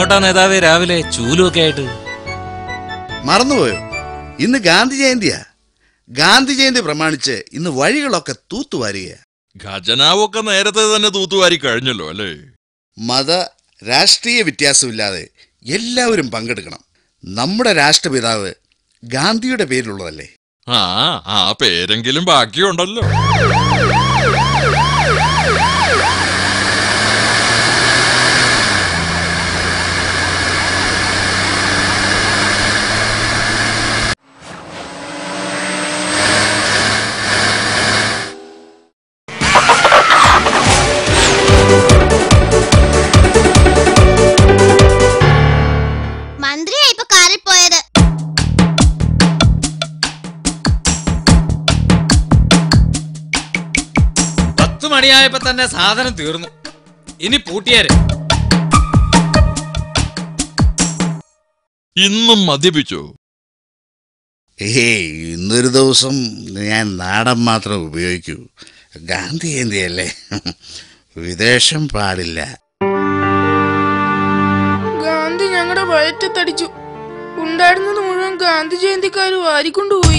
എങ്ങോട്ടാ നേതാവേ രാവിലെ ചൂലുമൊക്കെ ആയിട്ട് മറന്നുപോയോ ഇന്ന് ഗാന്ധി ജയന്തിയാ ഗാന്ധി ജയന്തി പ്രമാണിച്ച് ഇന്ന് വഴികളൊക്കെ തൂത്തുവാരുകയാ ഖജനാവൊക്കെ നേരത്തെ തന്നെ തൂത്തുവാരി കഴിഞ്ഞല്ലോ അല്ലേ മത രാഷ്ട്രീയ വ്യത്യാസമില്ലാതെ എല്ലാവരും പങ്കെടുക്കണം നമ്മുടെ രാഷ്ട്രപിതാവ് ഗാന്ധിയുടെ പേരിലുള്ളതല്ലേ ആ ആ പേരെങ്കിലും ബാക്കിയുണ്ടല്ലോ മന്ത്രിയാ ഇപ്പൊ കാറിൽ പോയത് പത്ത് മണിയായപ്പോ തന്നെ സാധനം തീർന്നു ഇനി പൂട്ടിയാര് ഇന്നും മദ്യപിച്ചോ ഏയ് ഇന്നൊരു ദിവസം ഞാൻ നാടൻ മാത്രം ഉപയോഗിക്കൂ ഗാന്ധി ജയന്തിയല്ലേ വിദേശം പാടില്ല ഗാന്ധി ഞങ്ങളുടെ വയറ്റത്തടിച്ചു ഉണ്ടായിരുന്നത് മുഴുവൻ ഗാന്ധി ജയന്തിക്കാർ വാരിക്കൊണ്ടുപോയി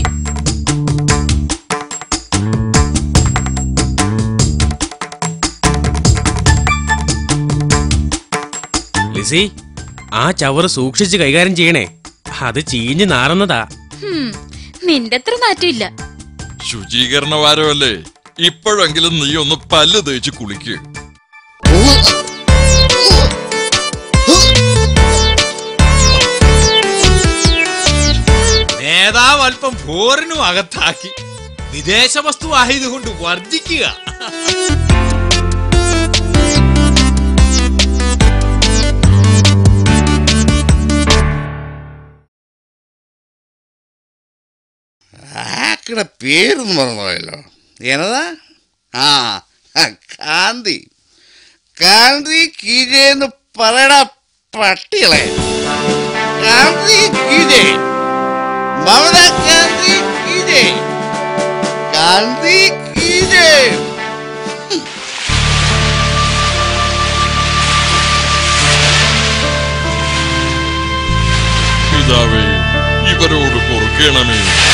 ലിസി ആ ചവറ് സൂക്ഷിച്ച് കൈകാര്യം ചെയ്യണേ അത് ചീഞ്ഞ് നാറുന്നതാ ഹും, നിന്റെ അത്ര നാറ്റമില്ല ശുചീകരണ വാരമല്ലേ ഇപ്പോഴെങ്കിലും നീ ഒന്ന് പല്ല് തേച്ച് കുളിക്ക് നേതാവ് അല്പം ഫോറിനും അകത്താക്കി വിദേശ വസ്തു ആയതുകൊണ്ട് വർദ്ധിക്കുക ആക്കടെ പേരൊന്നും മറന്നുപോയല്ലോ എന്നതാ ആ ആ, ഗാന്ധി ഗാന്ധി കീഴേന്ന് പറയട പട്ടികളെ ഗാന്ധി കീഴേ മമത ഗാന്ധി കീഴേ ഗാന്ധി കീഴേ പിതാവേ ഇവരോട് പൊറുക്കണമേ